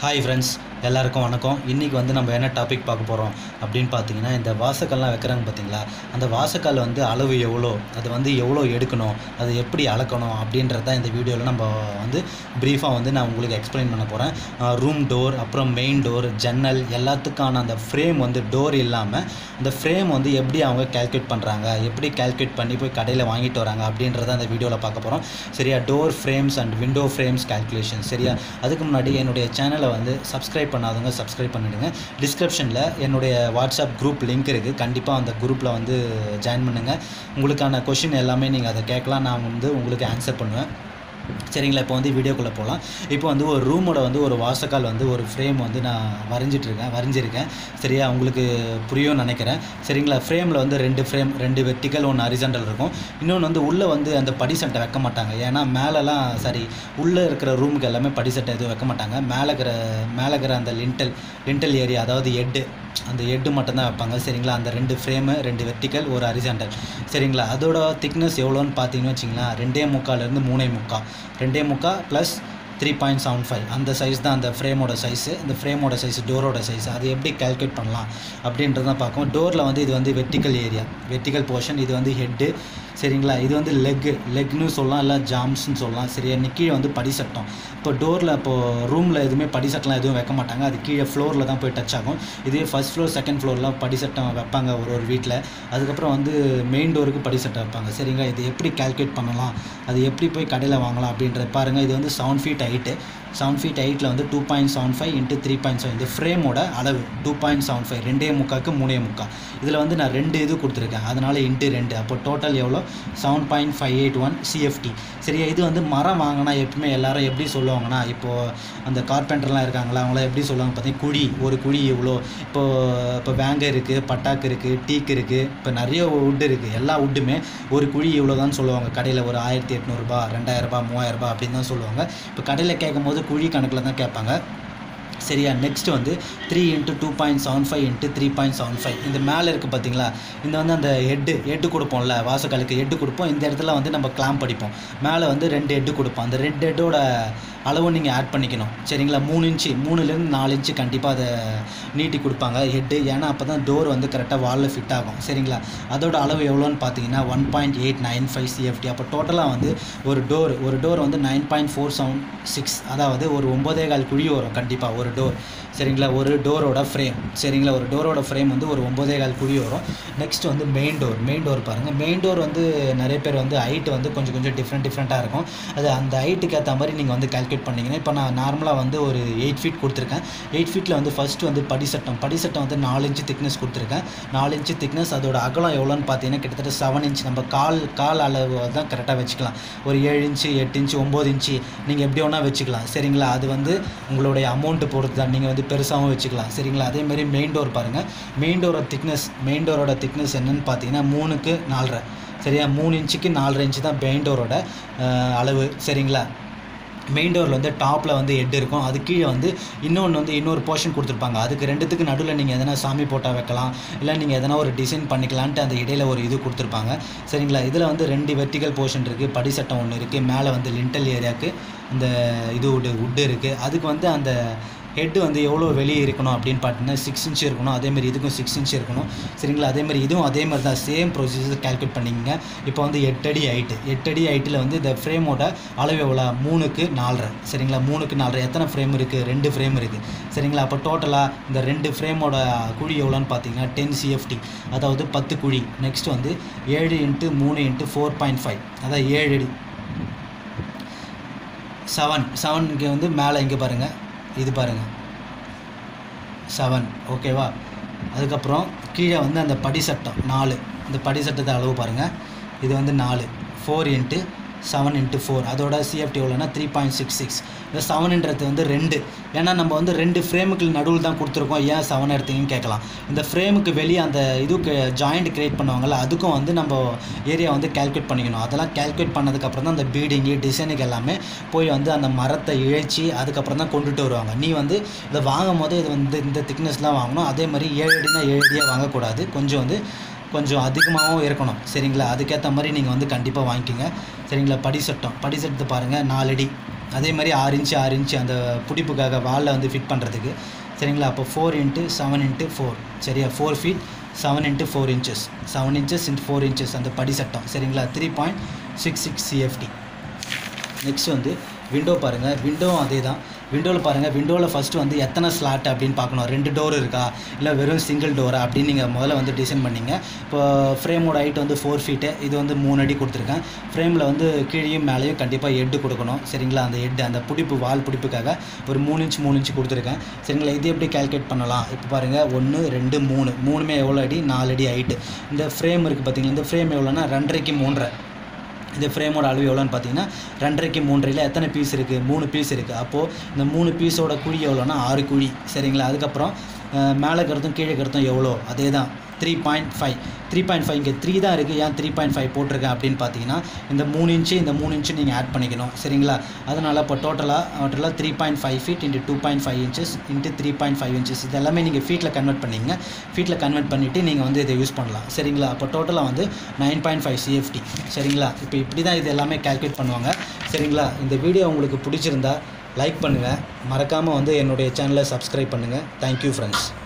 hi friends எல்லாருக்கும் வணக்கம் இன்றைக்கி வந்து நம்ம என்ன டாபிக் பார்க்க போகிறோம் அப்படின்னு பார்த்தீங்கன்னா இந்த வாசக்கல்லாம் வைக்கிறாங்க பார்த்தீங்களா அந்த வாசக்கால் வந்து அளவு எவ்வளோ அது வந்து எவ்வளோ எடுக்கணும் அது எப்படி அளக்கணும் அப்படின்றது தான் இந்த வீடியோவில் நம்ம வந்து ப்ரீஃபாக வந்து நான் உங்களுக்கு எக்ஸ்பிளைன் பண்ண போகிறேன் ரூம் டோர் அப்புறம் மெயின் டோர் ஜன்னல் எல்லாத்துக்கான அந்த ஃப்ரேம் வந்து டோர் இல்லாமல் அந்த ஃப்ரேம் வந்து எப்படி அவங்க கால்குலேட் பண்ணுறாங்க எப்படி கால்குலேட் பண்ணி போய் கடையில் வாங்கிட்டு வராங்க அப்படின்றத அந்த வீடியோவில் பார்க்க போகிறோம் சரியா door frames and window frames calculation சரியா அதுக்கு முன்னாடி என்னுடைய சேனலை வந்து சப்ஸ்கிரைப் பண்ணாதவங்க சப்ஸ்கிரைப் பண்ணிடுங்க டிஸ்கிரிப்ஷனில் என்னுடைய வாட்ஸ்அப் குரூப் லிங்க் இருக்குது கண்டிப்பாக அந்த குரூப்பில் வந்து ஜாயின் பண்ணுங்கள் உங்களுக்கான கொஷின் எல்லாமே நீங்கள் அதை கேட்கலாம் நான் வந்து உங்களுக்கு ஆன்சர் பண்ணுவேன் சரிங்களா இப்போ வந்து வீடியோக்குள்ளே போகலாம் இப்போ வந்து ஒரு ரூமோட வந்து ஒரு வாசக்கால் வந்து ஒரு ஃப்ரேம் வந்து நான் வரைஞ்சிட்ருக்கேன் வரைஞ்சிருக்கேன் சரியா உங்களுக்கு புரியும்னு நினைக்கிறேன் சரிங்களா ஃப்ரேமில் வந்து ரெண்டு ஃப்ரேம் ரெண்டு வெர்டிக்கல் ஒன்று ஹரிசண்டல் இருக்கும் இன்னொன்று வந்து உள்ளே வந்து அந்த படி சட்டை வைக்க மாட்டாங்க ஏன்னா மேலெலாம் சாரி உள்ளே இருக்கிற ரூமுக்கு எல்லாமே படி சட்டை எதுவும் வைக்க மாட்டாங்க மேலே இருக்கிற மேலே இருக்கிற அந்த லிண்டல் லிண்டல் ஏரியா அதாவது எட்டு அந்த எட்டு மட்டும்தான் வைப்பாங்க சரிங்களா அந்த ரெண்டு ஃப்ரேமு ரெண்டு வெர்டிக்கல் ஒரு ஹரிசாண்டல் சரிங்களா அதோட திக்னஸ் எவ்வளோன்னு பார்த்தீங்கன்னு வச்சிங்களேன் ரெண்டே முக்கால்லேருந்து மூணே முக்கால் ரெண்டே முக்கால் plus three point seven five அந்த சைஸ் தான் அந்த ஃப்ரேமோட சைஸு இந்த ஃப்ரேமோட சைஸ் டோரோட சைஸ் அது எப்படி கால்குலேட் பண்ணலாம் அப்படின்றத தான் பார்க்கும் டோரில் வந்து இது வந்து வெர்டிக்கல் ஏரியா வெர்டிக்கல் போர்ஷன் இது வந்து ஹெட்டு சரிங்களா இது வந்து லெக்கு லெக்னு சொல்லலாம் இல்லை ஜாம்ஸ்னு சொல்லலாம் சரியா இன்னைக்கு கீழே வந்து படிசட்டம் இப்போ டோரில் இப்போது ரூமில் எதுவுமே படிசட்டம்லாம் எதுவும் வைக்க மாட்டாங்க அது கீழே ஃப்ளோரில் தான் போய் டச் ஆகும் இதே ஃபஸ்ட் ஃப்ளோர் செகண்ட் ஃப்ளோர்லாம் படிசட்டம் வைப்பாங்க ஒரு ஒரு வீட்டில் அதுக்கப்புறம் வந்து மெயின் டோருக்கு படிசட்டம் வைப்பாங்க சரிங்களா இது எப்படி கால்குலேட் பண்ணலாம் அது எப்படி போய் கடையில் வாங்கலாம் அப்படின்றத பாருங்கள் இது வந்து seven feet height seven feet ஹைட்டில் வந்து two point seven five into three point seven இந்த ஃப்ரேமோட அளவு டூ பாயிண்ட் செவன் ஃபைவ் ரெண்டே முக்காக்கு மூணே முக்கா இதில் வந்து நான் ரெண்டு இது கொடுத்துருக்கேன் அதனால் இன்ட்டு ரெண்டு அப்போ டோட்டல் எவ்வளோ seven point five eight one CFT சரியா இது வந்து மரம் வாங்கினா எப்பவுமே எல்லாரும் எப்படி சொல்லுவாங்கன்னா இப்போது அந்த கார்பெண்டர்லாம் இருக்காங்களா அவங்களாம் எப்படி சொல்லுவாங்க பார்த்தீங்கன்னா குழி ஒரு குழி இவ்வளோ இப்போது இப்போ வேங்க இருக்குது பட்டாக்கு இருக்குது டீக் இருக்குது இப்போ நிறைய வுட் இருக்குது எல்லா வுட்டுமே ஒரு குழி இவ்வளோ தான் சொல்லுவாங்க கடையில் ஒரு ஆயிரத்தி எட்நூறுபா ரெண்டாயிரரூபா மூவாயிரரூபா அப்படின்னு தான் சொல்லுவாங்க இப்போ கடையில் கேட்கும் போது குழி கணக்கில் தான் கேட்பாங்க சரியா நெக்ஸ்ட் வந்து three into two point seven five into three point seven five இந்த மேலே இருக்குது பார்த்தீங்களா இந்த வந்து அந்த ஹெட்டு ஹெட்டு கொடுப்போம்ல வாசக்காலுக்கு ஹெட்டு கொடுப்போம் இந்த இடத்துல வந்து நம்ம கிளாம்ப் அடிப்போம் மேலே வந்து ரெண்டு ஹெட்டு கொடுப்போம் அந்த ரெண்டு ஹெட்டோட அளவு நீங்கள் ஆட் பண்ணிக்கணும் சரிங்களா மூணு இன்ச்சு மூணுலேருந்து நாலு இன்ச்சு கண்டிப்பாக அதை நீட்டி கொடுப்பாங்க ஹெட்டு ஏன்னா அப்போ தான் டோர் வந்து கரெக்டாக வாலில் ஃபிட் ஆகும் சரிங்களா அதோட அளவு எவ்வளோன்னு பார்த்தீங்கன்னா one point eight nine five CFT அப்போ டோட்டலாக வந்து ஒரு டோர் ஒரு டோர் வந்து nine point four seven six அதாவது ஒரு ஒம்பதே கால் குழி வரும் கண்டிப்பாக ஒரு டோர் சரிங்களா ஒரு டோரோட ஃப்ரேம் சரிங்களா ஒரு டோரோட ஃப்ரேம் வந்து ஒரு ஒம்பதே கால் குழி வரும் நெக்ஸ்ட் வந்து மெயின் டோர் மெயின் டோர் பாருங்கள் மெயின் டோர் வந்து நிறைய பேர் வந்து ஹைட் வந்து கொஞ்சம் கொஞ்சம் டிஃப்ரெண்ட் டிஃப்ரெண்ட்டாக இருக்கும் அது அந்த ஹைட்டுக்கு ஏற்ற மாதிரி நீங்கள் வந்து கால்குலேட் பண்ணிங்கன்னா இப்போ நான் நார்மலாக வந்து ஒரு எயிட் ஃபீட் கொடுத்துருக்கேன் எயிட் ஃபீட்டில் வந்து ஃபஸ்ட்டு வந்து படிசட்டம் படிசட்டம் வந்து நாலு இன்ச்சு திக்னஸ் கொடுத்துருக்கேன் நாலு இன்ச்சு திக்னஸ் அதோட அகலம் எவ்வளோன்னு பார்த்தீங்கன்னா கிட்டத்தட்ட செவன் இன்ச் நம்ம கால் கால் அளவு தான் கரெக்டாக வச்சுக்கலாம் ஒரு ஏழு இன்ச்சு எட்டு இன்ச்சு ஒம்பது இன்ச்சு நீங்கள் எப்படி வேணால் வச்சுக்கலாம் சரிங்களா அது வந்து உங்களுடைய அமௌண்ட்டு பொறுத்து தான் நீங்கள் வந்து பெருசாகவும் வச்சுக்கலாம் சரிங்களா அதே மாதிரி மெயின் டோர் பாருங்கள் மெயின் டோரோட திக்னஸ் மெயின் டோரோட திக்னஸ் என்னன்னு பார்த்தீங்கன்னா மூணுக்கு நாலரை சரியா மூணு இன்ச்சுக்கு நாலரை இன்ச்சு தான் மெயின் டோரோட அளவு சரிங்களா மெயின் டோரில் வந்து டாப்பில் வந்து ஹெட் இருக்கும் அது கீழே வந்து இன்னொன்று வந்து இன்னொரு போர்ஷன் கொடுத்துருப்பாங்க அதுக்கு ரெண்டுத்துக்கு நடுவில் நீங்கள் எதனா சாமி போட்டால் வைக்கலாம் இல்லை நீங்கள் எதனா ஒரு டிசைன் பண்ணிக்கலான்ட்டு அந்த இடையில ஒரு இது கொடுத்துருப்பாங்க சரிங்களா இதில் வந்து ரெண்டு வெர்டிக்கல் போர்ஷன் இருக்குது படிசட்டம் ஒன்று இருக்குது மேலே வந்து லிண்டல் ஏரியாவுக்கு இந்த இது உட்டு உட்டு இருக்குது அதுக்கு வந்து அந்த ஹெட்டு வந்து எவ்வளோ வெளியே இருக்கணும் அப்படின்னு பார்த்தீங்கன்னா சிக்ஸ் இன்ச் இருக்கணும் அதேமாதிரி இதுக்கும் சிக்ஸ் இன்ச் இருக்கணும் சரிங்களா அதேமாதிரி இதுவும் அதே மாதிரி தான் சேம் ப்ரொசீஜர் கால்குலேட் பண்ணிக்கங்க இப்போ வந்து எட்டடி ஹைட்டு எட்டடி ஹைட்டில் வந்து இந்த ஃப்ரேமோட அளவு எவ்வளோ மூணுக்கு நாலரை சரிங்களா மூணுக்கு நாலரை எத்தனை ஃப்ரேம் இருக்குது ரெண்டு ஃப்ரேம் இருக்குது சரிங்களா அப்போ டோட்டலாக இந்த ரெண்டு ஃப்ரேமோட குழி எவ்வளோன்னு பார்த்தீங்கன்னா டென் சிஎஃப்டி அதாவது பத்து குழி நெக்ஸ்ட் வந்து ஏழு இன்ட்டு மூணு இன்ட்டு ஃபோர் பாயிண்ட் ஃபைவ் அதாவது ஏழு அடி செவன் செவன் இங்கே வந்து மேலே இங்கே பாருங்கள் இது பாருங்கள் செவன் ஓகேவா அதுக்கப்புறம் கீழே வந்து அந்த படிசட்டம் நாலு இந்த படிசட்டத்தை அளவு பாருங்கள் இது வந்து நாலு four into seven into four அதோட சிஎஃப்டி எவ்வளோனா த்ரீ பாயிண்ட் சிக்ஸ் சிக்ஸ் இந்த செவனுன்றது வந்து ரெண்டு ஏன்னா நம்ம வந்து ரெண்டு ஃப்ரேமுக்கு நடுவில் தான் கொடுத்துருக்கோம் ஏன் செவன் எடுத்தீங்கன்னு கேட்கலாம் இந்த ஃப்ரேமுக்கு வெளியே அந்த இதுக்கு ஜாயிண்ட் கிரியேட் பண்ணுவாங்கள்ல அதுக்கும் வந்து நம்ம ஏரியா வந்து கால்குலேட் பண்ணிக்கணும் அதெல்லாம் கால்குலேட் பண்ணதுக்கப்புறம் தான் அந்த பீடிங்கு டிசைனுக்கு எல்லாமே போய் வந்து அந்த மரத்தை இழைச்சி அதுக்கப்புறம் தான் கொண்டுட்டு வருவாங்க நீ வந்து இதை வாங்கும் போது இது வந்து இந்த திக்னஸ்லாம் வாங்கணும் அதே மாதிரி ஏழு அடினா ஏழு அடியாக வாங்கக்கூடாது கொஞ்சம் வந்து கொஞ்சம் அதிகமாகவும் இருக்கணும் சரிங்களா அதுக்கேற்ற மாதிரி நீங்கள் வந்து கண்டிப்பாக வாங்கிக்கோங்க சரிங்களா படிசட்டம் படிசட்டத்தை பாருங்கள் நாலடி அதே மாதிரி ஆறு இன்ச்சு ஆறு இன்ச்சு அந்த பிடிப்புக்காக வாலில் வந்து ஃபிட் பண்ணுறதுக்கு சரிங்களா அப்போ four into seven into four சரியா four feet seven into four inches seven inches into four inches அந்த படி சட்டம் சரிங்களா three point six six CFT next வந்து விண்டோ பாருங்கள் விண்டோவும் அதே தான் விண்டோவில் பாருங்கள் விண்டோவில் ஃபஸ்ட்டு வந்து எத்தனை ஸ்லாட் அப்படின்னு பார்க்கணும் ரெண்டு டோர் இருக்கா இல்லை வெறும் சிங்கிள் டோரா அப்படின்னு நீங்கள் முதல்ல வந்து டிசைன் பண்ணிங்க இப்போ ஃப்ரேமோட ஹைட் வந்து ஃபோர் ஃபீட்டு இது வந்து மூணு அடி கொடுத்துருக்கேன் ஃப்ரேமில் வந்து கீழேயும் மேலேயும் கண்டிப்பாக ஹெட்டு கொடுக்கணும் சரிங்களா அந்த ஹெட் அந்த பிடிப்பு வால் பிடிப்புக்காக ஒரு மூணு இன்ச் மூணு இன்ச் கொடுத்துருக்கேன் சரிங்களா இது எப்படி கால்குலேட் பண்ணலாம் இப்போ பாருங்கள் ஒன்று ரெண்டு மூணு மூணுமே எவ்வளோ அடி நாலு அடி ஹைட்டு இந்த ஃப்ரேம் இருக்குது பார்த்தீங்களா இந்த ஃப்ரேம் எவ்வளோன்னா ரெண்டரைக்கு மூன்றரை இந்த ஃப்ரேமோட அளவு எவ்வளோன்னு பார்த்தீங்கன்னா ரெண்டரைக்கு மூன்றையில் எத்தனை பீஸ் இருக்குது மூணு பீஸ் இருக்குது அப்போது இந்த மூணு பீஸோட குழி எவ்வளோன்னா ஆறு குழி சரிங்களா அதுக்கப்புறம் அஹ், மேலே கருத்தும் கீழே கருத்தும் எவ்வளோ அதே தான் three point five three point five இங்கே த்ரீ தான் இருக்குது ஏன் த்ரீ பாயிண்ட் ஃபைவ் போட்டிருக்கேன் அப்படின்னு பார்த்தீங்கன்னா இந்த மூணு இன்ச்சு இந்த மூணு இன்ச்சு நீங்கள் ஆட் பண்ணிக்கணும் சரிங்களா அதனால் இப்போ டோட்டலாக டோட்டலாக three point five feet into two point five inches into three point five inches இது எல்லாமே நீங்கள் ஃபீட்டில் கன்வெர்ட் பண்ணிங்க ஃபீட்டில் கன்வெர்ட் பண்ணிவிட்டு நீங்கள் வந்து இதை யூஸ் பண்ணலாம் சரிங்களா அப்போ டோட்டலாக வந்து நைன் பாயிண்ட் ஃபைவ் சிஎஃப்டி சரிங்களா இப்போ இப்படி தான் இது எல்லாமே கால்குலேட் பண்ணுவாங்க சரிங்களா இந்த வீடியோ உங்களுக்கு பிடிச்சிருந்தா லைக் பண்ணுங்கள் மறக்காமல் வந்து என்னுடைய சேனலை சப்ஸ்கிரைப் பண்ணுங்கள் தேங்க்யூ ஃப்ரெண்ட்ஸ்